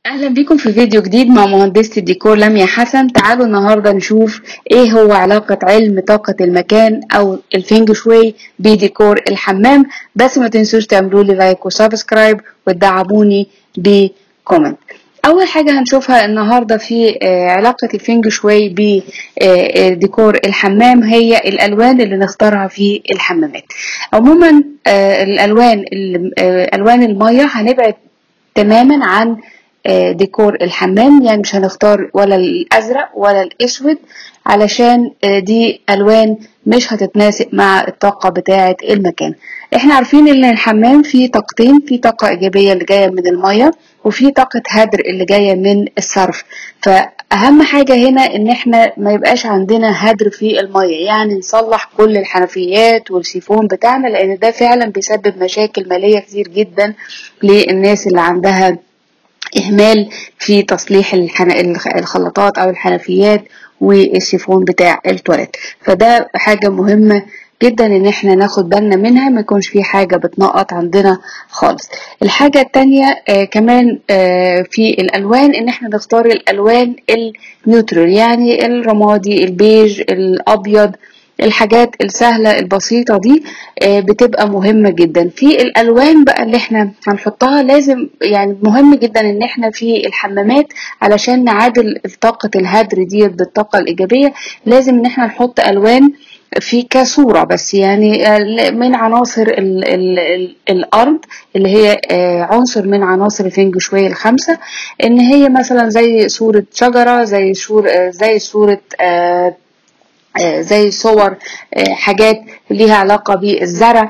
اهلا بيكم في فيديو جديد مع مهندسة الديكور لميا حسن تعالوا النهاردة نشوف ايه هو علاقة علم طاقة المكان او الفينج شوي بديكور الحمام بس ما تنسوش تعملوا لي لايك وسبسكرايب وتدعموني بكومنت اول حاجة هنشوفها النهاردة في آه، علاقة الفينج شوي بديكور الحمام هي الالوان اللي نختارها في الحمامات عموما آه، الالوان آه، الوان المية هنبعد تماما عن آه، ديكور الحمام يعني مش هنختار ولا الازرق ولا الاسود علشان آه، دي الوان مش هتتناسب مع الطاقة بتاعة المكان احنا عارفين ان الحمام فيه طاقتين في طاقة ايجابية اللي جاية من المية وفي طاقة هدر اللي جاية من الصرف فأهم حاجة هنا إن إحنا ما يبقاش عندنا هدر في المية يعني نصلح كل الحنفيات والسيفون بتاعنا لأن ده فعلا بيسبب مشاكل مالية كتير جدا للناس اللي عندها إهمال في تصليح الحن... الخلاطات أو الحنفيات والسيفون بتاع التواليت فده حاجة مهمة جدا ان احنا ناخد بالنا منها ما يكونش في حاجة بتنقط عندنا خالص الحاجة التانية آه كمان آه في الالوان ان احنا نختار الالوان النيوترال يعني الرمادي البيج الابيض الحاجات السهلة البسيطة دي آه، بتبقى مهمة جدا في الألوان بقى اللي احنا هنحطها لازم يعني مهم جدا ان احنا في الحمامات علشان نعادل طاقة الهدر دي بالطاقة الإيجابية لازم ان احنا نحط ألوان في كصورة بس يعني آه، من عناصر ال ال ال الأرض اللي هي آه، عنصر من عناصر الفينج شوية الخمسة إن هي مثلا زي صورة شجرة زي شور زي صورة آه آه، زي صور آه، حاجات ليها علاقة بالزرع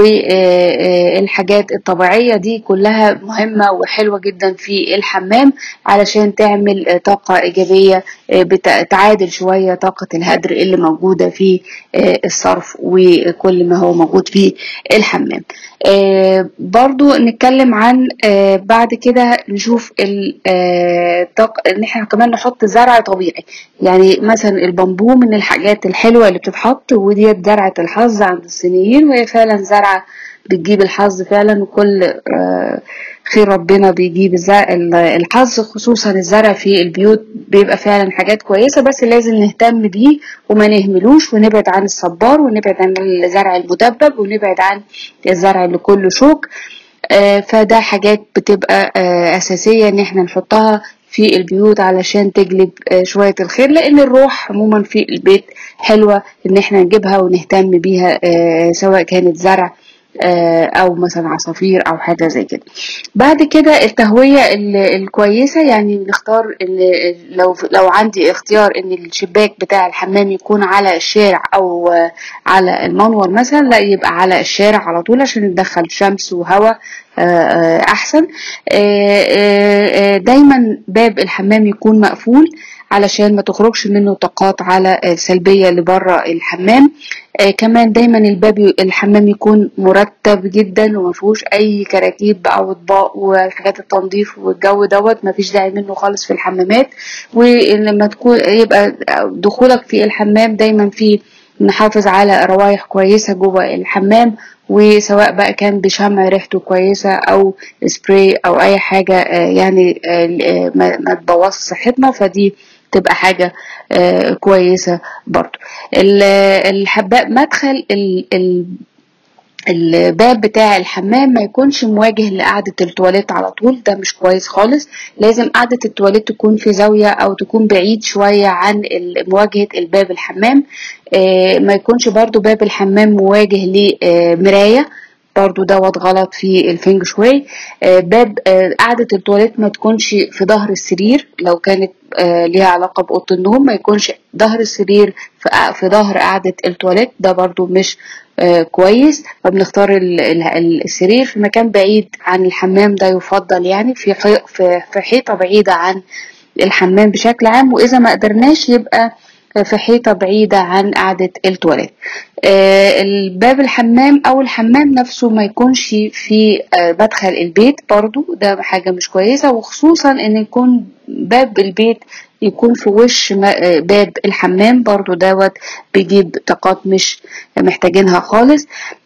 والحاجات الطبيعية دي كلها مهمة وحلوة جدا في الحمام علشان تعمل طاقة إيجابية آه، بتعادل شوية طاقة الهدر اللي موجودة في الصرف وكل ما هو موجود في الحمام برضو نتكلم عن بعد كده نشوف الطاقة ان احنا كمان نحط زرع طبيعي يعني مثلا البامبو من الحاجات الحاجات الحلوة اللي بتتحط وديت زرعة الحظ عند الصينيين وهي فعلا زرعة بتجيب الحظ فعلا وكل آه، خير ربنا بيجيب الحظ خصوصا الزرع في البيوت بيبقى فعلا حاجات كويسة بس لازم نهتم بيه وما نهملوش ونبعد عن الصبار ونبعد عن الزرع المدبب ونبعد عن الزرع اللي كله شوك آه، فده حاجات بتبقى آه، أساسية إن احنا نحطها في البيوت علشان تجلب آه، شوية الخير لأن الروح عموما في البيت حلوة إن احنا نجيبها ونهتم بيها آه، سواء كانت زرع آه، او مثلا عصافير او حاجه زي كده بعد كده التهويه الكويسه يعني نختار ان لو لو عندي اختيار ان الشباك بتاع الحمام يكون على الشارع او على المنور مثلا لا يبقى على الشارع على طول عشان ندخل شمس وهواء احسن دايما باب الحمام يكون مقفول علشان ما تخرجش منه طاقات على سلبية لبره الحمام آه كمان دايما الباب الحمام يكون مرتب جدا وما فيهوش اي كراكيب او اطباق وحاجات التنظيف والجو دوت ما فيش داعي منه خالص في الحمامات ولما تكون يبقى دخولك في الحمام دايما في نحافظ على روايح كويسة جوه الحمام وسواء بقى كان بشمع ريحته كويسة أو سبراي أو أي حاجة آه، يعني آه، ما تبوظ صحتنا فدي تبقى حاجة آه، كويسة برضو الحباء مدخل الباب بتاع الحمام ما يكونش مواجه لقعدة التواليت على طول ده مش كويس خالص لازم قعدة التواليت تكون في زاوية او تكون بعيد شوية عن مواجهة الباب الحمام آه، ما يكونش برضو باب الحمام مواجه لمراية برضو دوت غلط في الفينج شوي آه، باب آه، قعدة التواليت ما تكونش في ظهر السرير لو كانت آه، ليها علاقة بأوضة النوم ما يكونش ظهر السرير في ظهر قعدة التواليت ده برضو مش كويس فبنختار السرير في مكان بعيد عن الحمام ده يفضل يعني في في حيطة بعيدة عن الحمام بشكل عام وإذا ما قدرناش يبقى في حيطة بعيدة عن قعدة التواليت آه، الباب الحمام او الحمام نفسه ما يكونش في آه، مدخل البيت برضو ده حاجة مش كويسة وخصوصا ان يكون باب البيت يكون في وش باب الحمام برضو دوت بيجيب طاقات مش محتاجينها خالص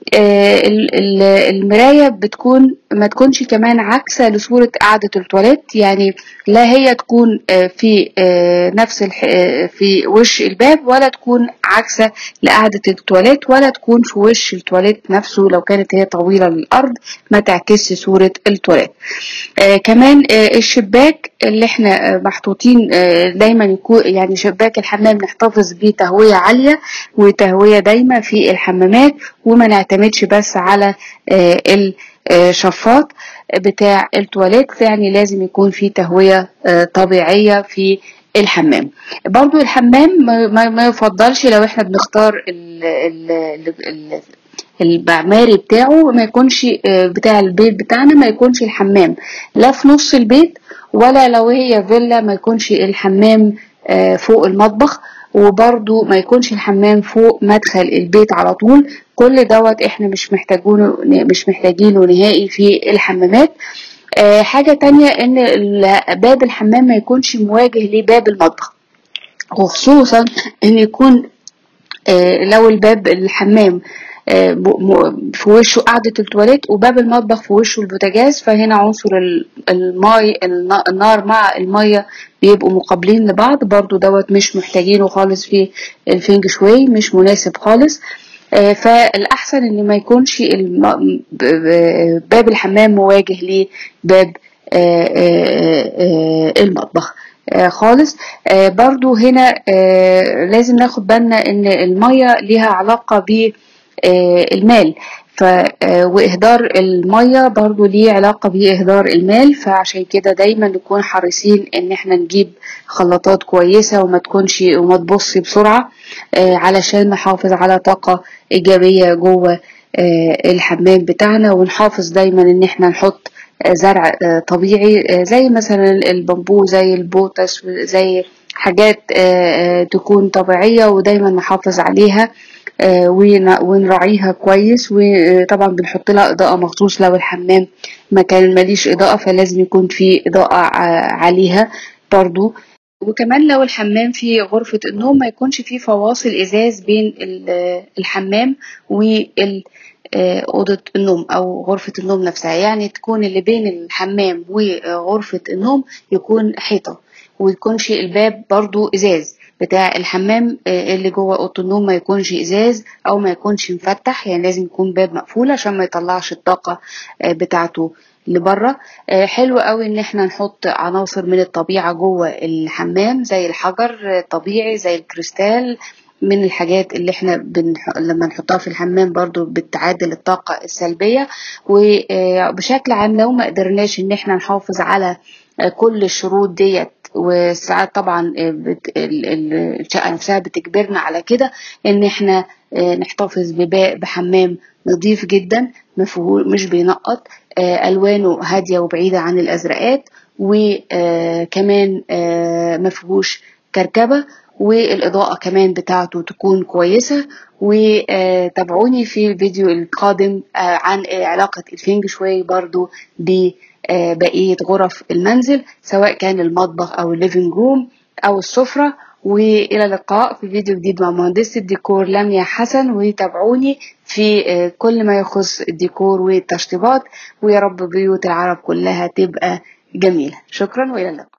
المراية بتكون ما تكونش كمان عكسة لصورة قاعدة التواليت يعني لا هي تكون في نفس في وش الباب ولا تكون عكسة لقاعدة التواليت ولا تكون في وش التواليت نفسه لو كانت هي طويلة للأرض ما تعكسش صورة التواليت كمان الشباك اللي احنا محطوطين دايما يكون يعني شباك الحمام نحتفظ بيه تهوية عالية وتهوية دايمة في الحمامات وما نعتمدش بس على الشفاط بتاع التواليت يعني لازم يكون في تهوية طبيعية في الحمام برضو الحمام ما يفضلش لو احنا بنختار ال ال ال المعماري بتاعه ما يكونش بتاع البيت بتاعنا ما يكونش الحمام لا في نص البيت ولا لو هي فيلا ما يكونش الحمام فوق المطبخ وبرضو ما يكونش الحمام فوق مدخل البيت على طول كل دوت احنا مش محتاجونه مش محتاجينه نهائي في الحمامات آه حاجة تانية ان باب الحمام ما يكونش مواجه لباب المطبخ وخصوصا ان يكون آه لو الباب الحمام آه في وشه قاعدة التواليت وباب المطبخ في وشه البوتاجاز فهنا عنصر الماء النار مع المية بيبقوا مقابلين لبعض برضو دوت مش محتاجينه خالص في الفينج شوي مش مناسب خالص فالأحسن إن ما يكونش باب الحمام مواجه لباب المطبخ خالص برضو هنا لازم ناخد بالنا ان المية ليها علاقة بالمال ف واهدار الميه برضو ليه علاقه باهدار المال فعشان كده دايما نكون حريصين ان احنا نجيب خلاطات كويسه وما تكونش وما تبصي بسرعه علشان نحافظ على طاقه ايجابيه جوه الحمام بتاعنا ونحافظ دايما ان احنا نحط زرع طبيعي زي مثلا البامبو زي البوتس زي حاجات تكون طبيعيه ودايما نحافظ عليها ونراعيها كويس وطبعا بنحط لها اضاءه مخصوص لو الحمام مكان ماليش اضاءه فلازم يكون في اضاءه عليها برضو وكمان لو الحمام في غرفة النوم ما يكونش فيه فواصل ازاز بين الحمام وال أوضة النوم أو غرفة النوم نفسها يعني تكون اللي بين الحمام وغرفة النوم يكون حيطة ويكونش الباب برضو إزاز بتاع الحمام اللي جوه اوضه النوم ما يكونش ازاز او ما يكونش مفتح يعني لازم يكون باب مقفول عشان ما يطلعش الطاقه بتاعته لبره حلو قوي ان احنا نحط عناصر من الطبيعه جوه الحمام زي الحجر الطبيعي زي الكريستال من الحاجات اللي احنا بنح... لما نحطها في الحمام برضو بتعادل الطاقة السلبية وبشكل عام لو ما قدرناش ان احنا نحافظ على كل الشروط ديت وساعات طبعا الشقة نفسها بتجبرنا على كده ان احنا نحتفظ بحمام نظيف جدا مش بينقط الوانه هادية وبعيدة عن الازرقات وكمان مفيهوش كركبة والإضاءة كمان بتاعته تكون كويسة وتابعوني في الفيديو القادم عن علاقة الفينج شوي برضو ببقية غرف المنزل سواء كان المطبخ أو الليفينج روم أو السفرة وإلى اللقاء في فيديو جديد مع مهندسة الديكور لميا حسن وتابعوني في كل ما يخص الديكور والتشطيبات ويا رب بيوت العرب كلها تبقى جميلة شكرا وإلى اللقاء